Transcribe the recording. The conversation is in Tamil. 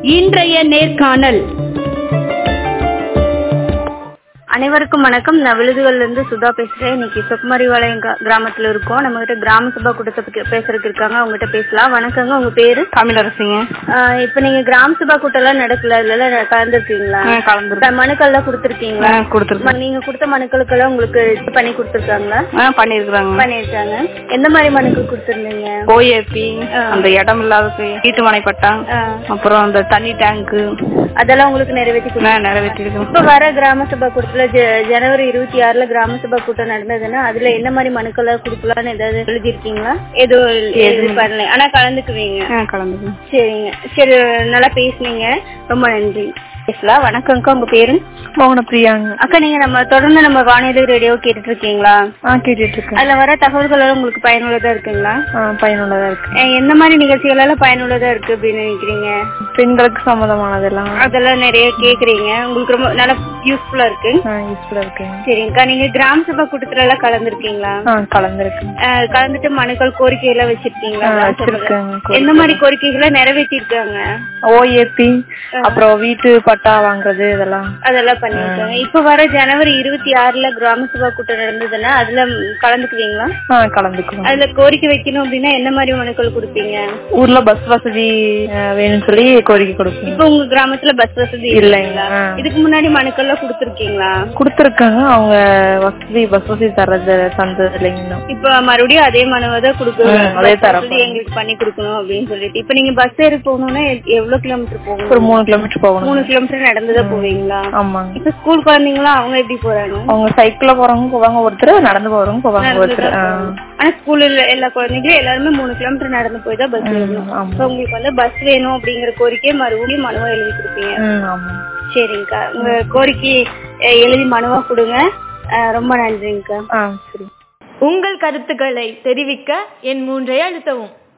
இன்றைய நேர்காணல் அனைவருக்கும் வணக்கம் நான் விழுதுகள்ல இருந்து சுதா பேசுறேன் இன்னைக்கு சொக்குமரிவாளையம் கிரா- கிராமத்துல இருக்கோம் நம்ம கிட்ட கிராம சபா கூட்டத்தை பத்தி பேசுறதுக்கு இருக்காங்க அவங்ககிட்ட பேசலாம் வணக்கங்க உங்க பேரு தமிழரசிங்க ஆஹ் இப்ப நீங்க கிராம சபா கூட்டம் எல்லாம் நடக்கல அதுல எல்லாம் கலந்துருக்கீங்களா கலந்துருக்கேன் மனுக்கள் எல்லாம் கொடுத்துருக்கீங்களா கொடுத்துருக்கேன் நீங்க கொடுத்த மனுக்களுக்கெல்லாம் உங்களுக்கு இது பண்ணி கொடுத்துருக்காங்களா ஆ பண்ணிருக்காங்க பண்ணிருக்காங்க எந்த மாதிரி மனுக்கள் கொடுத்துருந்தீங்க ஓஏபி அந்த இடம் இல்லாத வீட்டு மனை பட்டா அப்புறம் அந்த தண்ணி டேங்க்கு அதெல்லாம் உங்களுக்கு நிறைவேற்றி கொடு- நான் நிறைவேற்றிருக்கேன் இப்ப வர கிராம சபா கூட்டத்துல ஜ- ஜனவரி இருபத்தி ஆறுல கிராம சபா கூட்டம் நடந்ததுன்னா அதுல என்ன மாதிரி மனுக்களை கொடுக்கலாம்னு ஏதாவது எழுதிருக்கீங்களா எதுவும் எது பண்ணல ஆனா கலந்துக்குவீங்க ஆ கலந்துக்கேன் சரிங்க சரி நல்லா பேசுனீங்க ரொம்ப நன்றி பேசலாம் வணக்கம்க்கா உங்க பேரு மோகன பிரியாங்க அக்கா நீங்க நம்ம தொடர்ந்து நம்ம வானிலை ரேடியோ கேட்டுட்டு இருக்கீங்களா ஆ கேட்டுட்டு இருக்கேன் அதுல வர தகவல்கள் எல்லாம் உங்களுக்கு பயனுள்ளதா இருக்குங்களா ஆ பயனுள்ளதா இருக்கு அஹ் எந்த மாதிரி நிகழ்ச்சிகள் எல்லாம் பயனுள்ளதா இருக்கு அப்படின்னு நினைக்கிறீங்க பெண்களுக்கு சம்மந்தமானதெல்லாம் அதெல்லாம் நிறைய கேக்குறீங்க உங்களுக்கு ரொம்ப நல்லா யூஸ்ஃபுல்லா இருக்கு யூஸ்ஃபுல்லா இருக்குங்க சரிங்கக்கா நீங்க கிராம சபா கூட்டத்துல எல்லாம் கலந்துருக்கீங்களா ஆ கலந்துருக்கேன் அஹ் கலந்துட்டு மனுக்கள் கோரிக்கை எல்லாம் வச்சிருக்கீங்களா ஆ, கிராம சபையில? வச்சிருக்கேங்க. எந்த மாதிரி கோரிக்கைகளை நிறைவேற்றிருக்காங்க ஓஏபி அப்புறம் வீட்டு பட்டா வாங்குறது இதெல்லாம் அதெல்லாம் பண்ணிருக்காங்க இப்ப வர ஜனவரி இருபத்தி ஆறுல கிராம சபா கூட்டம் நடந்ததுன்னா அதுல கலந்துக்குவீங்களா ஆ கலந்துக்குவோம் அதுல கோரிக்கை வைக்கணும் அப்படின்னா என்ன மாதிரி மனுக்கள் கொடுப்பீங்க ஊர்ல பஸ் வசதி ஆ, வேணும்னு சொல்லி கோரிக்கை கொடுப்போம் இப்ப உங்க கிராமத்துல பஸ் வசதி இல்லைங்க ஆ. இதுக்கு முன்னாடி மனுக்கள் எல்லாம் கொடுத்துருக்கீங்களா கொடுத்துருக்காங்க அவங்க வசதி பஸ் வசதி தர்றது தந்தது இல்லைங்க இன்னும். இப்ப மறுபடியும் அதே மனுவை தான் ம், கொடுக்கணும் அதே bus தரப்போம். வசதி எங்களுக்கு பண்ணி கொடுக்கணும் அப்படின்னு சொல்லிட்டு இப்ப நீங்க பஸ் ஏறி போகணும்னா எ- எவ்வளவு கிலோமீட்டர் போகணும் ஒரு மூணு கிலோமீட்டர் போகணும் மூணு கிலோமீட்டர் நடந்துதான் போவீங்களா ஆமாங்க இப்ப ஸ்கூல் குழந்தைங்களா அவங்க எப்படி போறாங்க அவங்க சைக்கிள்ல போறவங்க போவாங்க ஒருத்தர் நடந்து போறவங்க போவாங்க ஒருத்தர் ஆ. ஆனா ஸ்கூல்ல எல்லா குழந்தைங்களும் எல்லாருமே மூணு கிலோமீட்டர் நடந்து போய் தான் பஸ் ஏறணும் ஆமா. இப்ப உங்களுக்கு வந்து பஸ் வேணும் அப்படிங்கிற கோரிக்கையை மறுபடியும் மனுவா எழுதி கொடுப்பீங்க ம், ஆமா சரிங்கக்கா உங்க கோரிக்கை அஹ், எழுதி மனுவா கொடுங்க அஹ், ரொம்ப நன்றிங்கக்கா ஆ சரி உங்கள் கருத்துக்களை தெரிவிக்க என் மூன்றை அழுத்தவும்